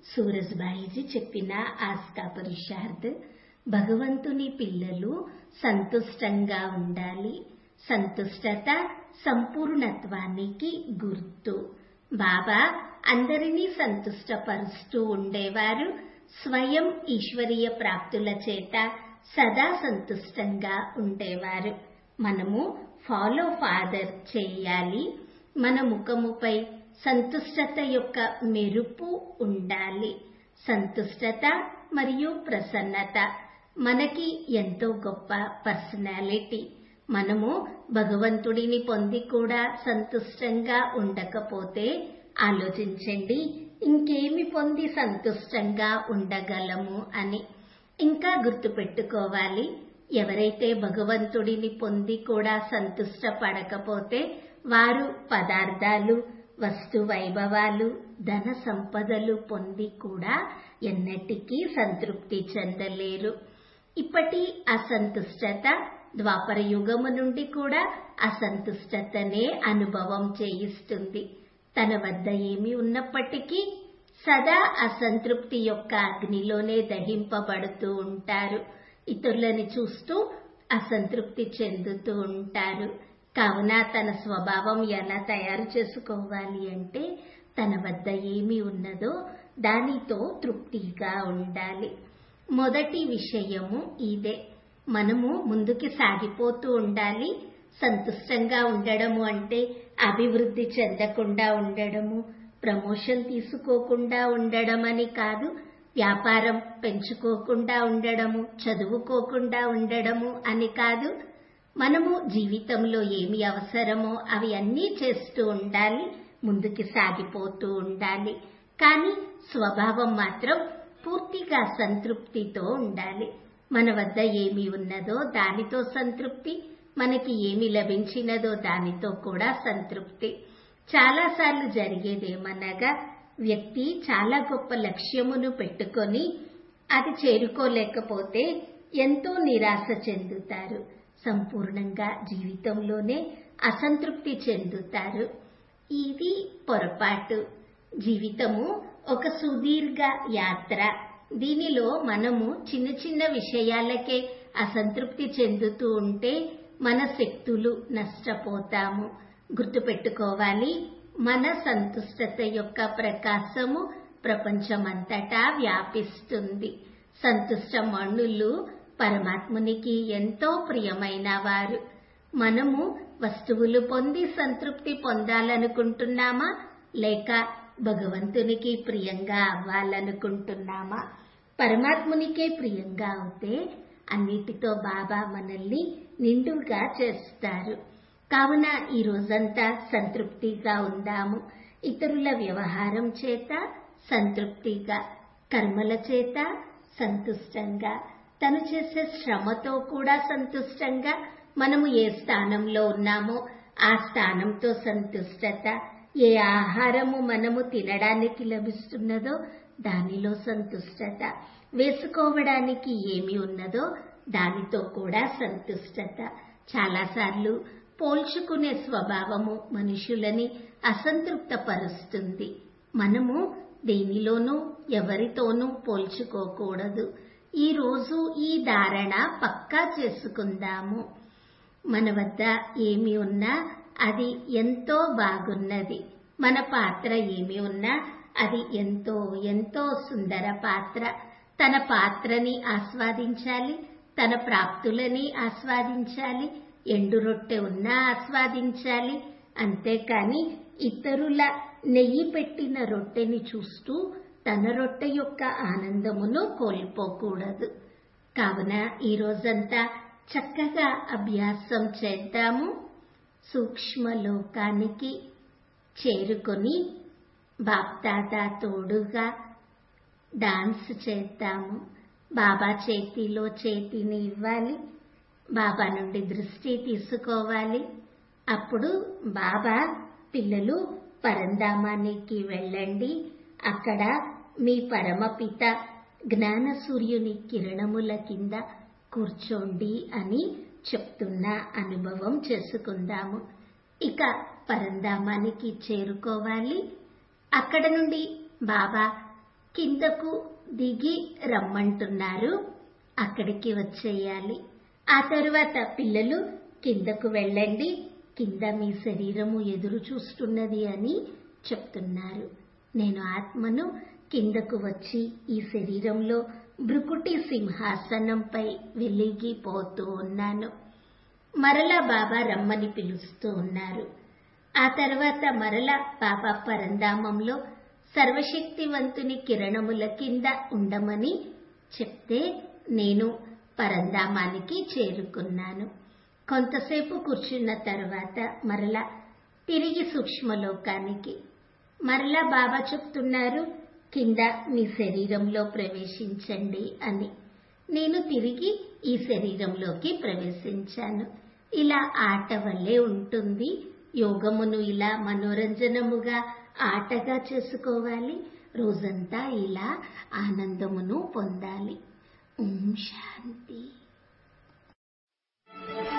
సూరజ్బాయిజీ చెప్పిన ఆస్కా పురుషార్థ్ భగవంతుని పిల్లలు సంతుష్టంగా ఉండాలి సంతుష్టత సంపూర్ణత్వానికి గుర్తు బాబా అందరినీ సంతుష్టపరుస్తూ ఉండేవారు స్వయం ఈశ్వరీయ ప్రాప్తుల చేత సదా సంతుష్టంగా ఉండేవారు మనము ఫాలో ఫాదర్ చేయాలి మన ముఖముపై సంతుష్టత యొక్క మెరుపు ఉండాలి సంతుష్టత మరియు ప్రసన్నత మనకి ఎంతో గొప్ప పర్సనాలిటీ మనము భగవంతుడిని పొంది కూడా సంతుష్టంగా ఉండకపోతే ఆలోచించండి ఇంకేమి పొంది సంతుష్టంగా ఉండగలము అని ఇంకా గుర్తుపెట్టుకోవాలి ఎవరైతే భగవంతుడిని పొంది కూడా సంతుష్టపడకపోతే వారు పదార్థాలు వస్తు వైభవాలు ధన సంపదలు పొంది కూడా ఎన్నటికీ సంతృప్తి చెందలేరు ఇప్పటి అసంతుష్టత ద్వాపర యుగము నుండి కూడా అసంతుష్టతనే అనుభవం చేయిస్తుంది తన వద్ద ఏమి ఉన్నప్పటికీ సదా అసంతృప్తి యొక్క అగ్నిలోనే దహింపబడుతూ ఉంటారు ఇతరులని చూస్తూ అసంతృప్తి చెందుతూ ఉంటారు కావున తన స్వభావం ఎలా తయారు చేసుకోవాలి అంటే తన వద్ద ఏమి ఉన్నదో దానితో తృప్తిగా ఉండాలి మొదటి విషయము ఇదే మనము ముందుకి సాగిపోతూ ఉండాలి సంతుష్టంగా ఉండడము అంటే అభివృద్ధి చెందకుండా ఉండడము ప్రమోషన్ తీసుకోకుండా ఉండడం అని కాదు వ్యాపారం పెంచుకోకుండా ఉండడము చదువుకోకుండా ఉండడము అని కాదు మనము జీవితంలో ఏమి అవసరమో అవి అన్నీ చేస్తూ ఉండాలి ముందుకి సాగిపోతూ ఉండాలి కానీ స్వభావం మాత్రం పూర్తిగా సంతృప్తితో ఉండాలి మన వద్ద ఏమి ఉన్నదో దానితో సంతృప్తి మనకి ఏమి లభించినదో దానితో కూడా సంతృప్తి చాలాసార్లు జరిగేదేమనగా వ్యక్తి చాలా గొప్ప లక్ష్యమును పెట్టుకొని అది చేరుకోలేకపోతే ఎంతో నిరాశ చెందుతారు సంపూర్ణంగా జీవితంలోనే అసంతృప్తి చెందుతారు ఇది పొరపాటు జీవితము ఒక సుదీర్ఘ యాత్ర దీనిలో మనము చిన్న చిన్న విషయాలకే అసంతృప్తి చెందుతూ ఉంటే మన శక్తులు నష్టపోతాము గుర్తుపెట్టుకోవాలి మన సంతుష్టత యొక్క ప్రకాశము ప్రపంచమంతటా వ్యాపిస్తుంది సంతుష్ట మణులు పరమాత్మునికి ఎంతో ప్రియమైన వారు మనము వస్తువులు పొంది సంతృప్తి పొందాలనుకుంటున్నామా లేక భగవంతునికి ప్రియంగా అవ్వాలనుకుంటున్నామా పరమాత్మునికే ప్రియంగా అవుతే అన్నిటితో బాబా మనల్ని నిండుగా చేస్తారు కావున ఈ రోజంతా సంతృప్తిగా ఉందాము ఇతరుల వ్యవహారం చేత సంతృప్తిగా కర్మల చేత సంతుష్టంగా తను చేసే శ్రమతో కూడా సంతుష్టంగా మనము ఏ స్థానంలో ఉన్నామో ఆ స్థానంతో సంతుష్టత ఏ ఆహారము మనము తినడానికి లభిస్తున్నదో దానిలో సంతుష్టత వేసుకోవడానికి ఏమి ఉన్నదో దానితో కూడా సంతుష్టత చాలాసార్లు పోల్చుకునే స్వభావము మనుషులని అసంతృప్తపరుస్తుంది మనము దేనిలోనూ ఎవరితోనూ పోల్చుకోకూడదు ఈ రోజు ఈ ధారణ పక్కా చేసుకుందాము మన వద్ద ఏమి ఉన్నా అది ఎంతో బాగున్నది మన పాత్ర ఏమి ఉన్నా అది ఎంతో ఎంతో సుందర పాత్ర తన పాత్రని ఆస్వాదించాలి తన ప్రాప్తులని ఆస్వాదించాలి ఎండు రొట్టె ఉన్నా ఆస్వాదించాలి అంతేకాని ఇతరుల నెయ్యి పెట్టిన రొట్టెని చూస్తూ తన రొట్టె యొక్క ఆనందమును కోల్పోకూడదు కావున ఈ రోజంతా చక్కగా అభ్యాసం చేద్దాము సూక్ష్మలోకానికి చేరుకొని బాప్దాదా తోడుగా డాన్స్ చేద్దాము బాబా చేతిలో చేతిని ఇవ్వాలి బాబా నుండి దృష్టి తీసుకోవాలి అప్పుడు బాబా పిల్లలు పరంధామానికి వెళ్ళండి అక్కడ మీ పరమపిత జ్ఞాన సూర్యుని కిరణముల కింద కూర్చోండి అని చెప్తున్న అనుభవం చేసుకుందాము ఇక పరంధామానికి చేరుకోవాలి అక్కడ నుండి బాబా కిందకు దిగి రమ్మంటున్నారు అక్కడికి వచ్చేయాలి ఆ తరువాత పిల్లలు కిందకు వెళ్ళండి కింద మీ శరీరము ఎదురు చూస్తున్నది అని చెప్తున్నారు నేను ఆత్మను కిందకు వచ్చి ఈ శరీరంలో భృకుటి సింహాసనంపై వెలిగిపోతూ ఉన్నాను మరల బాబా రమ్మని పిలుస్తూ ఉన్నారు ఆ తర్వాత మరల బాబా పరంధామంలో సర్వశక్తివంతుని కిరణముల కింద ఉండమని చెప్తే నేను పరంధామానికి చేరుకున్నాను కొంతసేపు కూర్చున్న తర్వాత మరలా తిరిగి సూక్ష్మలోకానికి మరలా బాబా చెప్తున్నారు కింద మీ శరీరంలో ప్రవేశించండి అని నేను తిరిగి ఈ శరీరంలోకి ప్రవేశించాను ఇలా ఆట వల్లే ఉంటుంది యోగమును ఇలా మనోరంజనముగా ఆటగా చేసుకోవాలి రోజంతా ఇలా ఆనందమును పొందాలి ఓం శాంతి